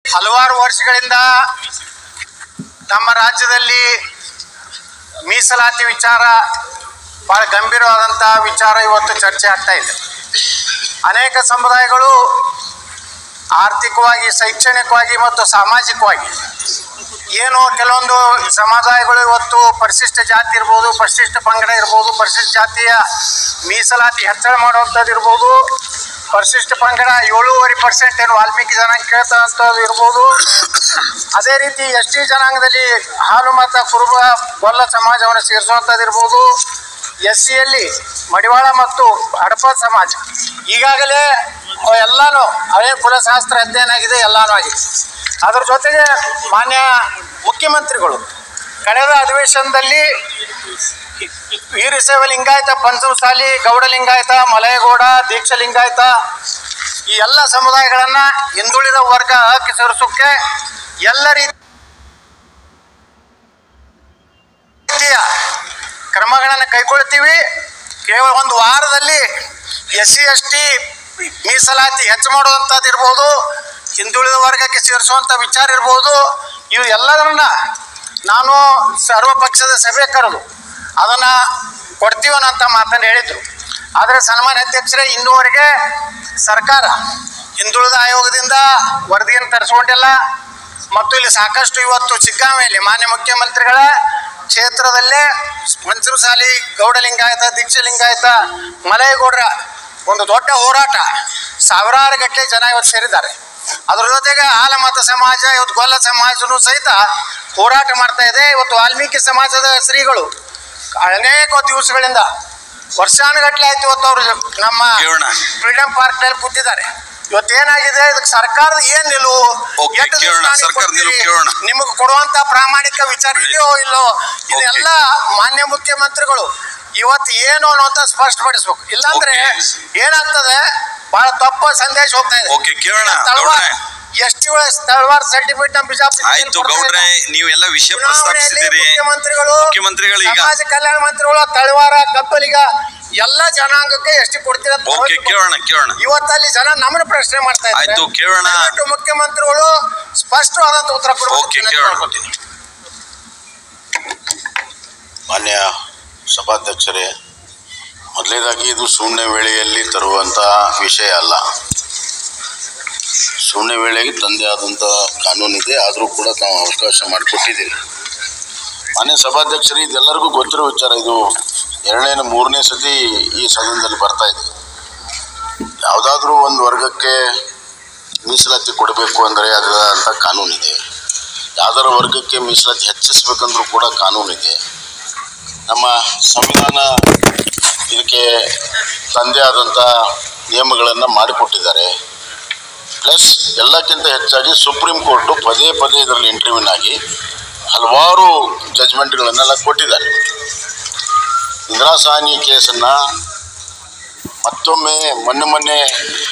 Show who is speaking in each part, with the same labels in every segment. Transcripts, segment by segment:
Speaker 1: ಹಲವಾರು ವರ್ಷಗಳಿಂದ ನಮ್ಮ ರಾಜ್ಯದಲ್ಲಿ ಮೀಸಲಾತಿ ವಿಚಾರ ಬಹಳ ಗಂಭೀರವಾದಂಥ ವಿಚಾರ ಇವತ್ತು ಚರ್ಚೆ ಆಗ್ತಾ ಇದೆ ಅನೇಕ ಸಮುದಾಯಗಳು ಆರ್ಥಿಕವಾಗಿ ಶೈಕ್ಷಣಿಕವಾಗಿ ಮತ್ತು ಸಾಮಾಜಿಕವಾಗಿ ಏನು ಕೆಲವೊಂದು ಸಮುದಾಯಗಳು ಇವತ್ತು ಪರಿಶಿಷ್ಟ ಜಾತಿ ಇರ್ಬೋದು ಪರಿಶಿಷ್ಟ ಪಂಗಡ ಇರ್ಬೋದು ಪರಿಶಿಷ್ಟ ಜಾತಿಯ ಮೀಸಲಾತಿ ಹೆಚ್ಚಳ ಮಾಡುವಂಥದ್ದು ಇರ್ಬೋದು ಪರಿಶಿಷ್ಟ ಪಂಗಡ ಏಳೂವರೆ ಪರ್ಸೆಂಟ್ ಏನು ವಾಲ್ಮೀಕಿ ಜನಾಂಗ ಕೇಳ್ತಂಥದ್ದು ಇರ್ಬೋದು ಅದೇ ರೀತಿ ಎಸ್ ಟಿ ಜನಾಂಗದಲ್ಲಿ ಹಾಲು ಮತ್ತು ಕುರುಬ ಗೊಲ್ಲ ಸಮಾಜವನ್ನು ಸೇರಿಸುವಂಥದ್ದು ಇರ್ಬೋದು ಎಸ್ ಸಿಯಲ್ಲಿ ಮಡಿವಾಳ ಮತ್ತು ಹಡಪ ಸಮಾಜ ಈಗಾಗಲೇ ಎಲ್ಲನೂ ಅವೇ ಕುಲಶಾಸ್ತ್ರ ಅಧ್ಯಯನ ಆಗಿದೆ ಎಲ್ಲನೂ ಆಗಿದೆ ಅದ್ರ ಜೊತೆಗೆ ಮಾನ್ಯ ಮುಖ್ಯಮಂತ್ರಿಗಳು ಕಳೆದ ಅಧಿವೇಶನದಲ್ಲಿ ವೀರಶೈವ ಲಿಂಗಾಯತ ಪಂಚಮಸಾಲಿ ಗೌಡ ಲಿಂಗಾಯತ ಮಲಯಗೌಡ ದೀಕ್ಷ ಲಿಂಗಾಯತ ಈ ಎಲ್ಲ ಸಮುದಾಯಗಳನ್ನು ಹಿಂದುಳಿದ ವರ್ಗ ಹಕ್ಕಿ ಸೇರಿಸೋಕ್ಕೆ ಎಲ್ಲ ರೀತಿಯ ಕ್ರಮಗಳನ್ನು ಕೈಗೊಳ್ತೀವಿ ಕೇವಲ ಒಂದು ವಾರದಲ್ಲಿ ಎಸ್ ಸಿ ಎಸ್ ಟಿ ಮೀಸಲಾತಿ ಹೆಚ್ಚು ಮಾಡುವಂಥದ್ದು ಇರ್ಬೋದು ಹಿಂದುಳಿದ ವರ್ಗಕ್ಕೆ ಸೇರಿಸುವಂಥ ವಿಚಾರ ಇರ್ಬೋದು ಇವು ಎಲ್ಲದನ್ನ ನಾನು ಸರ್ವ ಪಕ್ಷದ ಸಭೆ ಕರೆದು ಅದನ್ನು ಕೊಡ್ತೀವನ್ನಂತ ಮಾತನ್ನು ಹೇಳಿದರು ಆದರೆ ಸನ್ಮಾನ್ಯ ಅಧ್ಯಕ್ಷರೇ ಇನ್ನೂವರೆಗೆ ಸರ್ಕಾರ ಹಿಂದುಳಿದ ಆಯೋಗದಿಂದ ವರದಿಯನ್ನು ತರಿಸ್ಕೊಂಡಿಲ್ಲ ಮತ್ತು ಇಲ್ಲಿ ಸಾಕಷ್ಟು ಇವತ್ತು ಚಿಕ್ಕಾಮೆಯಲ್ಲಿ ಮಾನ್ಯ ಮುಖ್ಯಮಂತ್ರಿಗಳ ಕ್ಷೇತ್ರದಲ್ಲೇ ಪಂಚಮಸಾಲಿ ಗೌಡ ಲಿಂಗಾಯತ ದೀಕ್ಷ ಲಿಂಗಾಯತ ಮಲಯಗೌಡರ ಒಂದು ದೊಡ್ಡ ಹೋರಾಟ ಸಾವಿರಾರು ಗಟ್ಟಲೆ ಜನ ಇವತ್ತು ಸೇರಿದ್ದಾರೆ ಅದ್ರ ಜೊತೆಗೆ ಆಲಮತ ಸಮಾಜ ಇವತ್ತು ಗೊಲ್ಲ ಸಮಾಜನೂ ಸಹಿತ ಹೋರಾಟ ಮಾಡ್ತಾ ಇದೆ ಇವತ್ತು ವಾಲ್ಮೀಕಿ ಸಮಾಜದ ಶ್ರೀಗಳು ಅನೇಕ ದಿವಸಗಳಿಂದ ವರ್ಷಾನುಗಟ್ಟಲೆ ಆಯ್ತು ಇವತ್ತು ಅವರು ನಮ್ಮ
Speaker 2: ಕೇಳೋಣ.
Speaker 1: ಫ್ರೀಡಂ ಪಾರ್ಕ್ ನಲ್ಲಿ ಕೂತಿದ್ದಾರೆ ಇವತ್ತೇನಾಗಿದೆ ಇದಕ್ಕೆ ಸರ್ಕಾರದ ಏನ್ ನಿಲುವು
Speaker 2: Okay,
Speaker 1: ಎಷ್ಟು ದಿವ್ಸ
Speaker 2: ಕೇಳೋಣ.
Speaker 1: ನಾನು
Speaker 2: ಸರ್ಕಾರದ ನಿಲುವು
Speaker 1: ಕೊಡ್ತೀರಿ?
Speaker 2: ಕೇಳೋಣ.
Speaker 1: ನಿಮಗೆ ಕೊಡುವಂತ ಪ್ರಾಮಾಣಿಕ ವಿಚಾರ ಇದೆಯೋ ಇಲ್ಲೋ ಇದೆಲ್ಲ ಮಾನ್ಯ ಮುಖ್ಯಮಂತ್ರಿಗಳು ಇವತ್ತು ಏನು ಅನ್ನುವಂತ ಸ್ಪಷ್ಟಪಡಿಸ್ಬೇಕು ಇಲ್ಲಾಂದ್ರೆ
Speaker 2: Okay.
Speaker 1: ಏನಾಗ್ತದೆ ಬಹಳ ತಪ್ಪ ಸಂದೇಶ ಹೋಗ್ತಾ ಇದೆ
Speaker 2: Okay, ಕೇಳೋಣ.
Speaker 1: ತಳವಾರ
Speaker 2: ಗೌಡ್ರೆ.
Speaker 1: ಎಷ್ಟು ತಳವಾರ ಸರ್ಟಿಫಿಕೇಟ್ ನಮ್ಮ ಬಿಜಾಪುರ
Speaker 2: ಆಯ್ತು ಗೌಡ್ರೆ ನೀವೆಲ್ಲ ವಿಷಯ
Speaker 1: ಚುನಾವಣೆಯಲ್ಲಿ
Speaker 2: ಪ್ರಸ್ತಾಪಿಸಿದಿರಿ
Speaker 1: ಮುಖ್ಯಮಂತ್ರಿಗಳು
Speaker 2: ಮುಖ್ಯಮಂತ್ರಿಗಳು ಈಗ
Speaker 1: ಸಮಾಜ ಕಲ್ಯಾಣ ಮಂತ್ರಿಗಳು ತಳವಾರ ಕಪ್ಪಲಿಗ ಎಲ್ಲ ಜನಾಂಗಕ್ಕೆ ಎಷ್ಟು ಕೊಡ್ತೀರ ಅಂತ
Speaker 2: ಓಕೆ
Speaker 1: ಹೇಳ್ಬೇಕು.
Speaker 2: ಕೇಳೋಣ ಕೇಳೋಣ
Speaker 1: ಇವತ್ತಲ್ಲಿ ಜನ ನಮ್ಮನ್ನ ಪ್ರಶ್ನೆ ಮಾಡ್ತಾ ಇದ್ದಾರೆ
Speaker 2: ಆಯ್ತು, ಕೇಳೋಣ.
Speaker 1: ದಯವಿಟ್ಟು ಮುಖ್ಯಮಂತ್ರಿಗಳು ಸ್ಪಷ್ಟವಾದಂತ ಉತ್ತರ ಕೊಡಬೇಕು
Speaker 2: ಓಕೆ,
Speaker 1: ಅಂತ
Speaker 2: ಕೇಳೋಣ.
Speaker 1: ಕೇಳ್ಕೊತೀನಿ.
Speaker 3: ಮಾನ್ಯ ಸಭಾಧ್ಯಕ್ಷರೇ ಮೊದಲನೇದಾಗಿ ಇದು ಶೂನ್ಯ ವೇಳೆಯಲ್ಲಿ ತರುವಂಥ ವಿಷಯ ಅಲ್ಲ ಶೂನ್ಯ ವೇಳೆಗೆ ತಂದೆ ಆದಂಥ ಕಾನೂನಿದೆ ಆದರೂ ಕೂಡ ತಾವು ಅವಕಾಶ ಮಾಡಿಕೊಟ್ಟಿದ್ದೀರಿ ಮಾನ್ಯ ಸಭಾಧ್ಯಕ್ಷರೇ ಇದೆಲ್ಲರಿಗೂ ಗೊತ್ತಿರೋ ವಿಚಾರ ಇದು ಎರಡನೇ ಮೂರನೇ ಸತಿ ಈ ಸದನದಲ್ಲಿ ಬರ್ತಾ ಇದೆ ಯಾವುದಾದ್ರೂ ಒಂದು ವರ್ಗಕ್ಕೆ ಮೀಸಲಾತಿ ಕೊಡಬೇಕು ಅಂದರೆ ಅದರಂಥ ಕಾನೂನಿದೆ ಯಾವ್ದಾರ ವರ್ಗಕ್ಕೆ ಮೀಸಲಾತಿ ಹೆಚ್ಚಿಸ್ಬೇಕಂದ್ರೂ ಕೂಡ ಕಾನೂನಿದೆ ನಮ್ಮ ಸಂವಿಧಾನ ಇದಕ್ಕೆ ತಂದೆ ಆದಂಥ ನಿಯಮಗಳನ್ನು ಮಾಡಿಕೊಟ್ಟಿದ್ದಾರೆ ಪ್ಲಸ್ ಎಲ್ಲಕ್ಕಿಂತ ಹೆಚ್ಚಾಗಿ ಸುಪ್ರೀಂ ಕೋರ್ಟು ಪದೇ ಪದೇ ಇದರಲ್ಲಿ ಇಂಟರ್ವ್ಯೂನ್ ಆಗಿ ಹಲವಾರು ಜಜ್ಮೆಂಟ್ಗಳನ್ನೆಲ್ಲ ಕೊಟ್ಟಿದ್ದಾರೆ ಇಂದಿರಾ ಸಾಹ್ನಿ ಕೇಸನ್ನು ಮತ್ತೊಮ್ಮೆ ಮೊನ್ನೆ ಮೊನ್ನೆ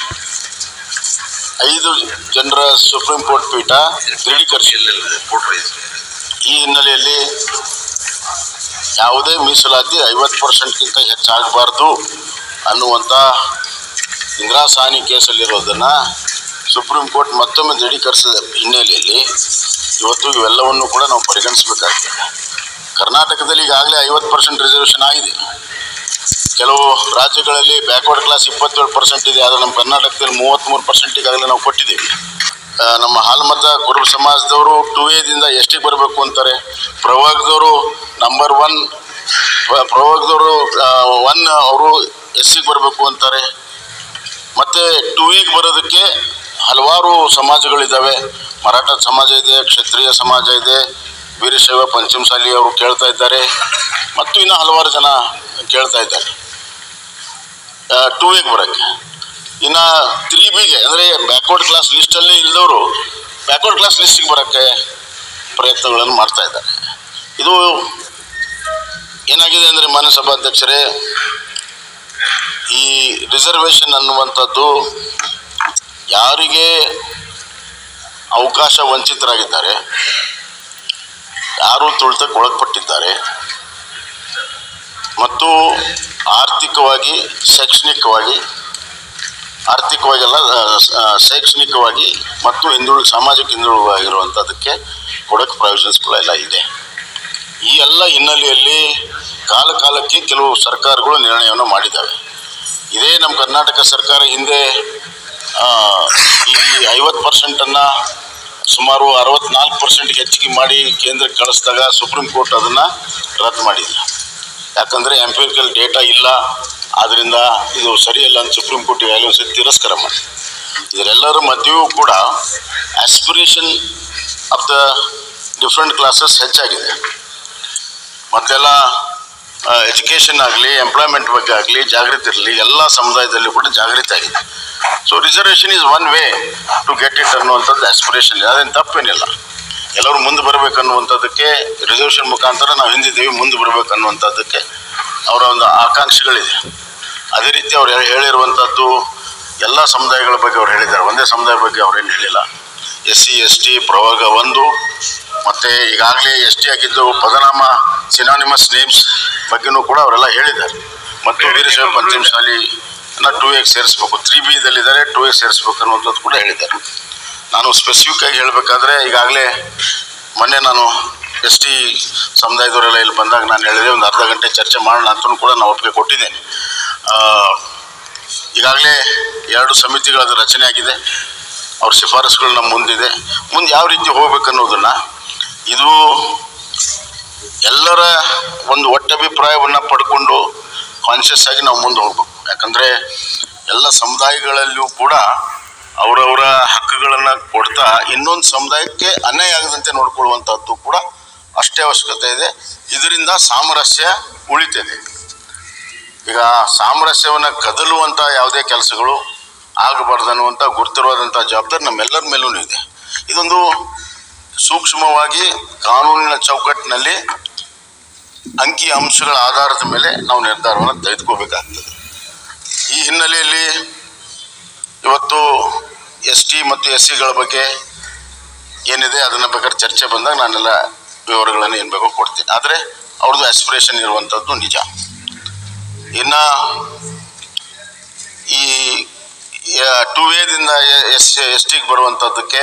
Speaker 3: ಐದು ಜನರ ಸುಪ್ರೀಂ ಕೋರ್ಟ್ ಪೀಠ ದೃಢೀಕರಿಸಿಲ್ಲ ಈ ಹಿನ್ನೆಲೆಯಲ್ಲಿ ಯಾವುದೇ ಮೀಸಲಾತಿ ಐವತ್ತು ಪರ್ಸೆಂಟ್ಗಿಂತ ಹೆಚ್ಚಾಗಬಾರ್ದು ಅನ್ನುವಂಥ ಇಂದಿರಾ ಸಾಹ್ನಿ ಕೇಸಲ್ಲಿರೋದನ್ನು ಸುಪ್ರೀಂ ಕೋರ್ಟ್ ಮತ್ತೊಮ್ಮೆ ದೃಢೀಕರಿಸಿದ ಹಿನ್ನೆಲೆಯಲ್ಲಿ ಇವತ್ತು ಇವೆಲ್ಲವನ್ನು ಕೂಡ ನಾವು ಪರಿಗಣಿಸಬೇಕಾಗ್ತದೆ ಕರ್ನಾಟಕದಲ್ಲಿ ಈಗಾಗಲೇ ಐವತ್ತು ಪರ್ಸೆಂಟ್ ರಿಸರ್ವೇಷನ್ ಆಗಿದೆ ಕೆಲವು ರಾಜ್ಯಗಳಲ್ಲಿ ಬ್ಯಾಕ್ವರ್ಡ್ ಕ್ಲಾಸ್ ಇಪ್ಪತ್ತೇಳು ಪರ್ಸೆಂಟ್ ಇದೆ ಆದರೆ ನಮ್ಮ ಕರ್ನಾಟಕದಲ್ಲಿ ಮೂವತ್ತ್ಮೂರು ಪರ್ಸೆಂಟ್ ಈಗಾಗಲೇ ನಾವು ಕೊಟ್ಟಿದ್ದೀವಿ ಆ, ನಮ್ಮ ಹಾಲ್ಮತ ಕುರುಬ ಸಮಾಜದವರು ಟು ಎದಿಂದ ಎಷ್ಟಿಗೆ ಬರಬೇಕು ಅಂತಾರೆ ಪ್ರವಾಗದವರು ನಂಬರ್ ಒನ್ ಪ್ರವಾಗದವರು ಒನ್ ಅವರು ಎಸ್ಸಿಗೆ ಬರಬೇಕು ಅಂತಾರೆ ಮತ್ತು ಟು ವಿಗೆ ಬರೋದಕ್ಕೆ ಹಲವಾರು ಸಮಾಜಗಳಿದ್ದಾವೆ ಮರಾಠ ಸಮಾಜ ಇದೆ ಕ್ಷತ್ರಿಯ ಸಮಾಜ ಇದೆ ವೀರಶೈವ ಪಂಚಮಸಾಲಿ ಅವರು ಕೇಳ್ತಾ ಇದ್ದಾರೆ ಮತ್ತು ಇನ್ನೂ ಹಲವಾರು ಜನ ಕೇಳ್ತಾ ಇದ್ದಾರೆ ಟೂ ವಿಗೆ ಬರೋಕ್ಕೆ ಇನ್ನು ತ್ರೀ ಬಿಗೆ ಅಂದರೆ ಬ್ಯಾಕ್ವರ್ಡ್ ಕ್ಲಾಸ್ ಲಿಸ್ಟಲ್ಲಿ ಇಲ್ಲದವರು ಬ್ಯಾಕ್ವರ್ಡ್ ಕ್ಲಾಸ್ ಲಿಸ್ಟಿಗೆ ಬರೋಕ್ಕೆ ಪ್ರಯತ್ನಗಳನ್ನು ಮಾಡ್ತಾ ಇದ್ದಾರೆ ಇದು ಏನಾಗಿದೆ ಅಂದರೆ ಮಾನ್ಯ ಸಭಾಧ್ಯಕ್ಷರೇ ಈ ರಿಸರ್ವೇಷನ್ ಅನ್ನುವಂಥದ್ದು ಯಾರಿಗೆ ಅವಕಾಶ ವಂಚಿತರಾಗಿದ್ದಾರೆ ಯಾರು ತುಳಿತಕ್ಕೆ ಒಳಪಟ್ಟಿದ್ದಾರೆ ಮತ್ತು ಆರ್ಥಿಕವಾಗಿ ಶೈಕ್ಷಣಿಕವಾಗಿ ಆರ್ಥಿಕವಾಗೆಲ್ಲ ಆ, ಆ, ಶೈಕ್ಷಣಿಕವಾಗಿ ಮತ್ತು ಹಿಂದುಳು ಸಾಮಾಜಿಕ ಹಿಂದುಳಿವಾಗಿರುವಂಥದ್ದಕ್ಕೆ ಕೊಡೋಕ್ಕೆ ಪ್ರಾವಿಷನ್ಸ್ಗಳೆಲ್ಲ ಇದೆ ಈ ಎಲ್ಲ ಹಿನ್ನೆಲೆಯಲ್ಲಿ ಕಾಲ ಕಾಲಕ್ಕೆ ಕೆಲವು ಸರ್ಕಾರಗಳು ನಿರ್ಣಯವನ್ನು ಮಾಡಿದ್ದಾವೆ ಇದೇ ನಮ್ಮ ಕರ್ನಾಟಕ ಸರ್ಕಾರ ಹಿಂದೆ ಆ, ಈ ಐವತ್ತು ಪರ್ಸೆಂಟನ್ನು ಸುಮಾರು ಅರವತ್ನಾಲ್ಕು ಪರ್ಸೆಂಟ್ಗೆ ಹೆಚ್ಚಿಗೆ ಮಾಡಿ ಕೇಂದ್ರಕ್ಕೆ ಕಳಿಸಿದಾಗ ಸುಪ್ರೀಂ ಕೋರ್ಟ್ ಅದನ್ನು ರದ್ದು ಮಾಡಿದೆ ಯಾಕಂದರೆ ಎಂಪಿರಿಕಲ್ ಡೇಟಾ ಇಲ್ಲ ಆದ್ದರಿಂದ ಇದು ಸರಿಯಲ್ಲ ಅಂತ ಸುಪ್ರೀಂ ಕೋರ್ಟ್ ಈಗಾಗಲೇ ಒಂದು ಸತಿ ತಿರಸ್ಕಾರ ಮಾಡಿ ಇದರೆಲ್ಲರ ಮಧ್ಯೆಯೂ ಕೂಡ aspiration of the different classes ಹೆಚ್ಚಾಗಿದೆ ಮೊದಲೆಲ್ಲ ಎಜುಕೇಷನ್ ಆಗಲಿ ಎಂಪ್ಲಾಯ್ಮೆಂಟ್ ಬಗ್ಗೆ ಆಗಲಿ ಜಾಗೃತಿ ಇರಲಿ ಎಲ್ಲ ಸಮುದಾಯದಲ್ಲಿ ಕೂಡ ಜಾಗೃತಿ ಆಗಿದೆ so reservation is one way to get it ಅನ್ನುವಂಥದ್ದು ಆಸ್ಪಿರೇಷನ್ ಅದೇನು ತಪ್ಪೇನಿಲ್ಲ ಎಲ್ಲರೂ ಮುಂದೆ ಬರಬೇಕನ್ನುವಂಥದ್ದಕ್ಕೆ ರಿಸರ್ವೇಷನ್ ಮುಖಾಂತರ ನಾವು ಹಿಂದಿದ್ದೀವಿ ಮುಂದೆ ಬರಬೇಕನ್ನುವಂಥದ್ದಕ್ಕೆ ಅವರ ಒಂದು ಆಕಾಂಕ್ಷೆಗಳಿದೆ ಅದೇ ರೀತಿ ಅವ್ರು ಹೇಳಿ- ಹೇಳಿರುವಂಥದ್ದು ಎಲ್ಲ ಸಮುದಾಯಗಳ ಬಗ್ಗೆ ಅವ್ರು ಹೇಳಿದ್ದಾರೆ ಒಂದೇ ಸಮುದಾಯ ಬಗ್ಗೆ ಅವ್ರೇನು ಹೇಳಿಲ್ಲ ಎಸ್ ಸಿ ಎಸ್ ಟಿ ಪ್ರವರ್ಗ ಒಂದು ಮತ್ತು ಈಗಾಗಲೇ ಎಸ್ ಟಿ ಆಗಿದ್ದು ಪದನಾಮ ಸಿನಾನಿಮಸ್ ನೇಮ್ಸ್ ಬಗ್ಗೆನೂ ಕೂಡ ಅವರೆಲ್ಲ ಹೇಳಿದ್ದಾರೆ ಮತ್ತು ವೀರಶೈವ ಪಂಚಮ ಶಾಲಿ ಟೂ ಎಗೆ ಸೇರಿಸ್ಬೇಕು ತ್ರೀ ಬಿ ಇದಲ್ಲಿದ್ದಾರೆ ಟೂ ಎಗೆ ಸೇರಿಸ್ಬೇಕು ಅನ್ನುವಂಥದ್ದು ಕೂಡ ಹೇಳಿದ್ದಾರೆ ನಾನು ಸ್ಪೆಸಿಫಿಕ್ ಆಗಿ ಹೇಳಬೇಕಾದ್ರೆ ಈಗಾಗಲೇ ಮೊನ್ನೆ ನಾನು ಎಸ್ ಟಿ ಸಮುದಾಯದವರೆಲ್ಲ ಇಲ್ಲಿ ಬಂದಾಗ ನಾನು ಹೇಳಿದೆ ಒಂದು ಅರ್ಧ ಗಂಟೆ ಚರ್ಚೆ ಮಾಡೋಣ ಅಂತಲೂ ಕೂಡ ನಾನು ಒಪ್ಪಿಗೆ ಕೊಟ್ಟಿದ್ದೇನೆ ಆ, ಈಗಾಗಲೇ ಎರಡು ಸಮಿತಿಗಳ ರಚನೆ ಆಗಿದೆ ಅವ್ರ ಶಿಫಾರಸುಗಳು ನಮ್ಮ ಮುಂದಿದೆ ಮುಂದೆ ಯಾವ ರೀತಿ ಹೋಗ್ಬೇಕನ್ನೋದನ್ನು ಇದು ಎಲ್ಲರ ಒಂದು ಒಟ್ಟಭಿಪ್ರಾಯವನ್ನು ಪಡ್ಕೊಂಡು ಕಾನ್ಷಿಯಸ್ ಆಗಿ ನಾವು ಮುಂದೆ ಹೋಗ್ಬೇಕು ಯಾಕಂದರೆ ಎಲ್ಲ ಸಮುದಾಯಗಳಲ್ಲಿಯೂ ಕೂಡ ಅವರವರ ಹಕ್ಕುಗಳನ್ನು ಕೊಡ್ತಾ ಇನ್ನೊಂದು ಸಮುದಾಯಕ್ಕೆ ಅನ್ಯಾಯ ಆಗದಂತೆ ನೋಡ್ಕೊಳ್ಳುವಂಥದ್ದು ಕೂಡ ಅಷ್ಟೇ ಅವಶ್ಯಕತೆ ಇದೆ ಇದರಿಂದ ಸಾಮರಸ್ಯ ಉಳಿತದೆ ಈಗ ಸಾಮರಸ್ಯವನ್ನು ಕದಲುವಂಥ ಯಾವುದೇ ಕೆಲಸಗಳು ಆಗಬಾರ್ದು ಅನ್ನುವಂಥ ಗುರುತರವಾದಂಥ ಜವಾಬ್ದಾರಿ ನಮ್ಮೆಲ್ಲರ ಮೇಲೂ ಇದೆ ಇದೊಂದು ಸೂಕ್ಷ್ಮವಾಗಿ ಕಾನೂನಿನ ಚೌಕಟ್ಟಿನಲ್ಲಿ ಅಂಕಿ ಅಂಶಗಳ ಆಧಾರದ ಮೇಲೆ ನಾವು ನಿರ್ಧಾರವನ್ನು ತೆಗೆದುಕೋಬೇಕಾಗ್ತದೆ ಈ ಹಿನ್ನೆಲೆಯಲ್ಲಿ ಇವತ್ತು ಎಸ್ ಟಿ ಮತ್ತು ಎಸ್ ಸಿಗಳ ಬಗ್ಗೆ ಏನಿದೆ ಅದನ್ನು ಬೇಕಾದ್ರೆ ಚರ್ಚೆ ಬಂದಾಗ ನಾನೆಲ್ಲ ವಿವರಗಳನ್ನು ಏನು ಬೇಕೋ ಕೊಡ್ತೀನಿ ಆದರೆ ಅವ್ರದ್ದು ಆಸ್ಪಿರೇಷನ್ ಇರುವಂಥದ್ದು ನಿಜ ಇನ್ನು ಈ ಟು ವೇದಿಂದ ಎಸ್ ಎಸ್ ಟಿಗೆ ಬರುವಂಥದ್ದಕ್ಕೆ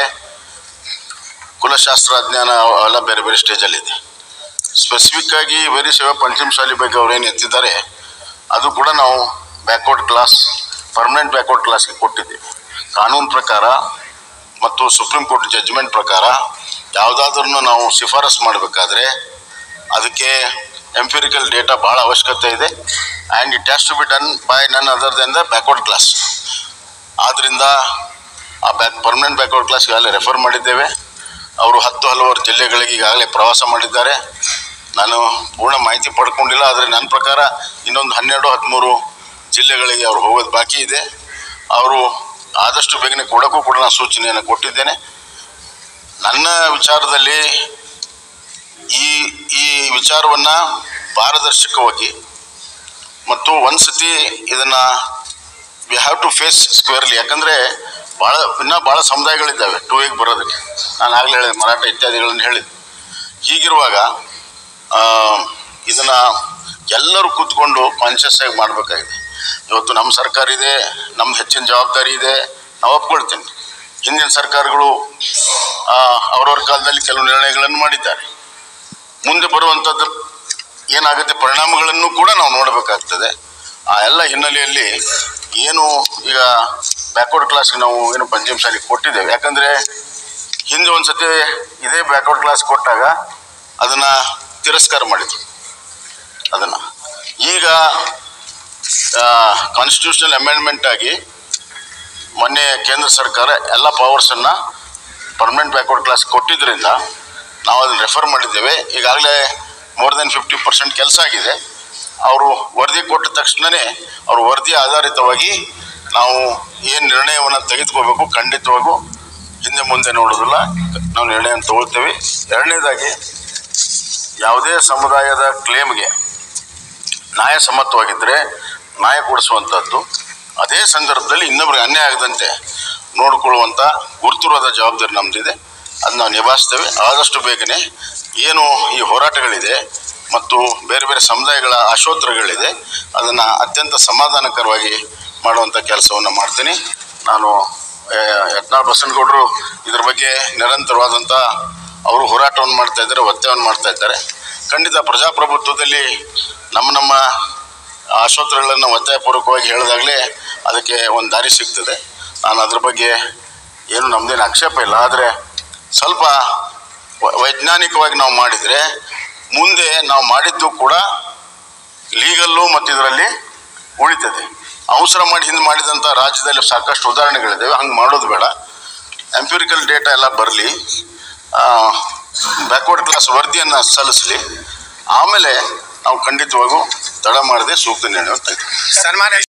Speaker 3: ಕುಲಶಾಸ್ತ್ರ ಅಜ್ಞಾನ ಎಲ್ಲ ಬೇರೆ ಬೇರೆ ಸ್ಟೇಜಲ್ಲಿದೆ ಸ್ಪೆಸಿಫಿಕ್ ಆಗಿ ವೀರಶೈವ ಪಂಚಮಶಾಲಿ ಬಗ್ಗೆ ಅವ್ರೇನು ಎತ್ತಿದ್ದಾರೆ ಅದು ಕೂಡ ನಾವು ಬ್ಯಾಕ್ವರ್ಡ್ ಕ್ಲಾಸ್ ಪರ್ಮನೆಂಟ್ ಬ್ಯಾಕ್ವರ್ಡ್ ಕ್ಲಾಸ್ಗೆ ಕೊಟ್ಟಿದ್ದೀವಿ ಕಾನೂನು ಪ್ರಕಾರ ಮತ್ತು ಸುಪ್ರೀಂ ಕೋರ್ಟ್ ಜಡ್ಜ್ಮೆಂಟ್ ಪ್ರಕಾರ ಯಾವುದಾದ್ರೂ ನಾವು ಶಿಫಾರಸ್ ಮಾಡಬೇಕಾದ್ರೆ ಅದಕ್ಕೆ ಎಂಪಿರಿಕಲ್ ಡೇಟಾ ಭಾಳ ಅವಶ್ಯಕತೆ ಇದೆ and it has to be done by none other than the backward class ಆದ್ದರಿಂದ ಆ ಬ್ಯಾಕ್ ಪರ್ಮನೆಂಟ್ ಬ್ಯಾಕ್ವರ್ಡ್ ಕ್ಲಾಸ್ ಈಗಾಗಲೇ ರೆಫರ್ ಮಾಡಿದ್ದೇವೆ ಅವರು ಹತ್ತು ಹಲವಾರು ಜಿಲ್ಲೆಗಳಿಗೆ ಈಗಾಗಲೇ ಪ್ರವಾಸ ಮಾಡಿದ್ದಾರೆ ನಾನು ಪೂರ್ಣ ಮಾಹಿತಿ ಪಡ್ಕೊಂಡಿಲ್ಲ ಆದರೆ ನನ್ನ ಪ್ರಕಾರ ಇನ್ನೊಂದು ಹನ್ನೆರಡು ಹದಿಮೂರು ಜಿಲ್ಲೆಗಳಿಗೆ ಅವರು ಹೋಗೋದು ಬಾಕಿ ಇದೆ ಅವರು ಆದಷ್ಟು ಬೇಗನೆ ಕೊಡೋಕ್ಕೂ ಕೂಡ ನಾನು ಸೂಚನೆಯನ್ನು ಕೊಟ್ಟಿದ್ದೇನೆ ನನ್ನ ವಿಚಾರದಲ್ಲಿ ಈ ಈ ವಿಚಾರವನ್ನು ಪಾರದರ್ಶಕವಾಗಿ ಮತ್ತು ಒಂದ್ಸತಿ ಇದನ್ನು we have to face squarely ಯಾಕಂದರೆ ಭಾಳ ಇನ್ನೂ ಭಾಳ ಸಮುದಾಯಗಳಿದ್ದಾವೆ ಟೂ ಎಗೆ ಬರೋದಕ್ಕೆ ನಾನು ಆಗಲೇ ಹೇಳಿದೆ ಮರಾಠ ಇತ್ಯಾದಿಗಳನ್ನು ಹೇಳಿದೆ ಹೀಗಿರುವಾಗ ಇದನ್ನು ಎಲ್ಲರೂ ಕೂತ್ಕೊಂಡು ಕಾನ್ಷಿಯಸ್ ಆಗಿ ಮಾಡಬೇಕಾಗಿದೆ ಇವತ್ತು ನಮ್ಮ ಸರ್ಕಾರ ಇದೆ ನಮ್ದು ಹೆಚ್ಚಿನ ಜವಾಬ್ದಾರಿ ಇದೆ ನಾವು ಒಪ್ಕೊಳ್ತೀನಿ ಹಿಂದಿನ ಸರ್ಕಾರಗಳು ಆ, ಅವ್ರವ್ರ ಕಾಲದಲ್ಲಿ ಕೆಲವು ನಿರ್ಣಯಗಳನ್ನು ಮಾಡಿದ್ದಾರೆ ಮುಂದೆ ಬರುವಂಥದ್ದು ಏನಾಗುತ್ತೆ ಪರಿಣಾಮಗಳನ್ನು ಕೂಡ ನಾವು ನೋಡಬೇಕಾಗ್ತದೆ ಆ ಎಲ್ಲ ಹಿನ್ನೆಲೆಯಲ್ಲಿ ಏನು ಈಗ ಬ್ಯಾಕ್ವರ್ಡ್ ಕ್ಲಾಸ್ಗೆ ನಾವು ಏನು ಪಂಚಮ ಶಾಲೆಗೆ ಕೊಟ್ಟಿದ್ದೇವೆ ಯಾಕಂದರೆ ಹಿಂದೆ ಒಂದು ಸತಿ ಇದೇ ಬ್ಯಾಕ್ವರ್ಡ್ ಕ್ಲಾಸ್ ಕೊಟ್ಟಾಗ ಅದನ್ನು ತಿರಸ್ಕಾರ ಮಾಡಿದ್ರು ಅದನ್ನು ಈಗ ಕಾನ್ಸ್ಟಿಟ್ಯೂಷನಲ್ ಅಮೆಂಡ್ಮೆಂಟ್ ಆಗಿ ಮೊನ್ನೆ ಕೇಂದ್ರ ಸರ್ಕಾರ ಎಲ್ಲ ಪವರ್ಸನ್ನು ಪರ್ಮನೆಂಟ್ ಬ್ಯಾಕ್ವರ್ಡ್ ಕ್ಲಾಸ್ ಕೊಟ್ಟಿದ್ದರಿಂದ ನಾವು ಅದನ್ನು ರೆಫರ್ ಮಾಡಿದ್ದೇವೆ ಈಗಾಗಲೇ ಮೋರ್ ದೆನ್ ಫಿಫ್ಟಿ ಪರ್ಸೆಂಟ್ ಕೆಲಸ ಆಗಿದೆ ಅವರು ವರದಿ ಕೊಟ್ಟ ತಕ್ಷಣವೇ ಅವ್ರ ವರದಿ ಆಧಾರಿತವಾಗಿ ನಾವು ಏನು ನಿರ್ಣಯವನ್ನು ತೆಗೆದುಕೋಬೇಕು ಖಂಡಿತವಾಗೂ ಹಿಂದೆ ಮುಂದೆ ನೋಡೋದಿಲ್ಲ ನಾವು ನಿರ್ಣಯವನ್ನು ತಗೊಳ್ತೇವೆ ಎರಡನೇದಾಗಿ ಯಾವುದೇ ಸಮುದಾಯದ ಕ್ಲೇಮ್ಗೆ ನ್ಯಾಯಸಮ್ಮತವಾಗಿದ್ದರೆ ನ್ಯಾಯ ಕೊಡಿಸುವಂಥದ್ದು ಅದೇ ಸಂದರ್ಭದಲ್ಲಿ ಇನ್ನೊಬ್ರಿಗೆ ಅನ್ಯಾಯ ಆಗದಂತೆ ನೋಡಿಕೊಳ್ಳುವಂಥ ಗುರುತಿರೋದ ಜವಾಬ್ದಾರಿ ನಮ್ಮದಿದೆ ಅದು ನಾವು ನಿಭಾಯಿಸ್ತೇವೆ ಆದಷ್ಟು ಬೇಗನೆ ಏನು ಈ ಹೋರಾಟಗಳಿದೆ ಮತ್ತು ಬೇರೆ ಬೇರೆ ಸಮುದಾಯಗಳ ಆಶೋತ್ತರಗಳಿದೆ ಅದನ್ನು ಅತ್ಯಂತ ಸಮಾಧಾನಕರವಾಗಿ ಮಾಡುವಂಥ ಕೆಲಸವನ್ನು ಮಾಡ್ತೀನಿ ನಾನು ಆ, ಯತ್ನಾಳ್ ಬಸನಗೌಡರು ಇದ್ರ ಬಗ್ಗೆ ನಿರಂತರವಾದಂಥ ಅವರು ಹೋರಾಟವನ್ನು ಮಾಡ್ತಾ ಇದ್ದಾರೆ ಒತ್ತಾಯವನ್ನು ಮಾಡ್ತಾ ಇದ್ದಾರೆ ಖಂಡಿತ ಪ್ರಜಾಪ್ರಭುತ್ವದಲ್ಲಿ ನಮ್ಮ ನಮ್ಮ ಆಶೋತ್ತರಗಳನ್ನು ಒತ್ತಾಯಪೂರ್ವಕವಾಗಿ ಹೇಳಿದಾಗಲೇ ಅದಕ್ಕೆ ಒಂದು ದಾರಿ ಸಿಗ್ತದೆ ನಾನು ಅದ್ರ ಬಗ್ಗೆ ಏನು ನಮ್ಮದೇನು ಆಕ್ಷೇಪ ಇಲ್ಲ ಆದರೆ ಸ್ವಲ್ಪ ವ- ವೈಜ್ಞಾನಿಕವಾಗಿ ನಾವು ಮಾಡಿದರೆ ಮುಂದೆ ನಾವು ಮಾಡಿದ್ದು ಕೂಡ ಲೀಗಲ್ಲು ಮತ್ತು ಇದರಲ್ಲಿ ಉಳಿತದೆ ಅವಸರ ಮಾಡಿ ಹಿಂದೆ ಮಾಡಿದಂಥ ರಾಜ್ಯದಲ್ಲಿ ಸಾಕಷ್ಟು ಉದಾಹರಣೆಗಳಿದ್ದಾವೆ ಹಂಗೆ ಮಾಡೋದು ಬೇಡ ಎಂಪಿರಿಕಲ್ ಡೇಟಾ ಎಲ್ಲ ಬರಲಿ ಬ್ಯಾಕ್ವರ್ಡ್ ಕ್ಲಾಸ್ ವರದಿಯನ್ನು ಸಲ್ಲಿಸಲಿ ಆಮೇಲೆ ನಾವು ಖಂಡಿತವಾಗೂ ತಡ ಮಾಡದೆ ಸೂಕ್ತ ನಿರ್ಣಯ ತೆಗೆದು
Speaker 1: ಸನ್ಮಾನ್ಯ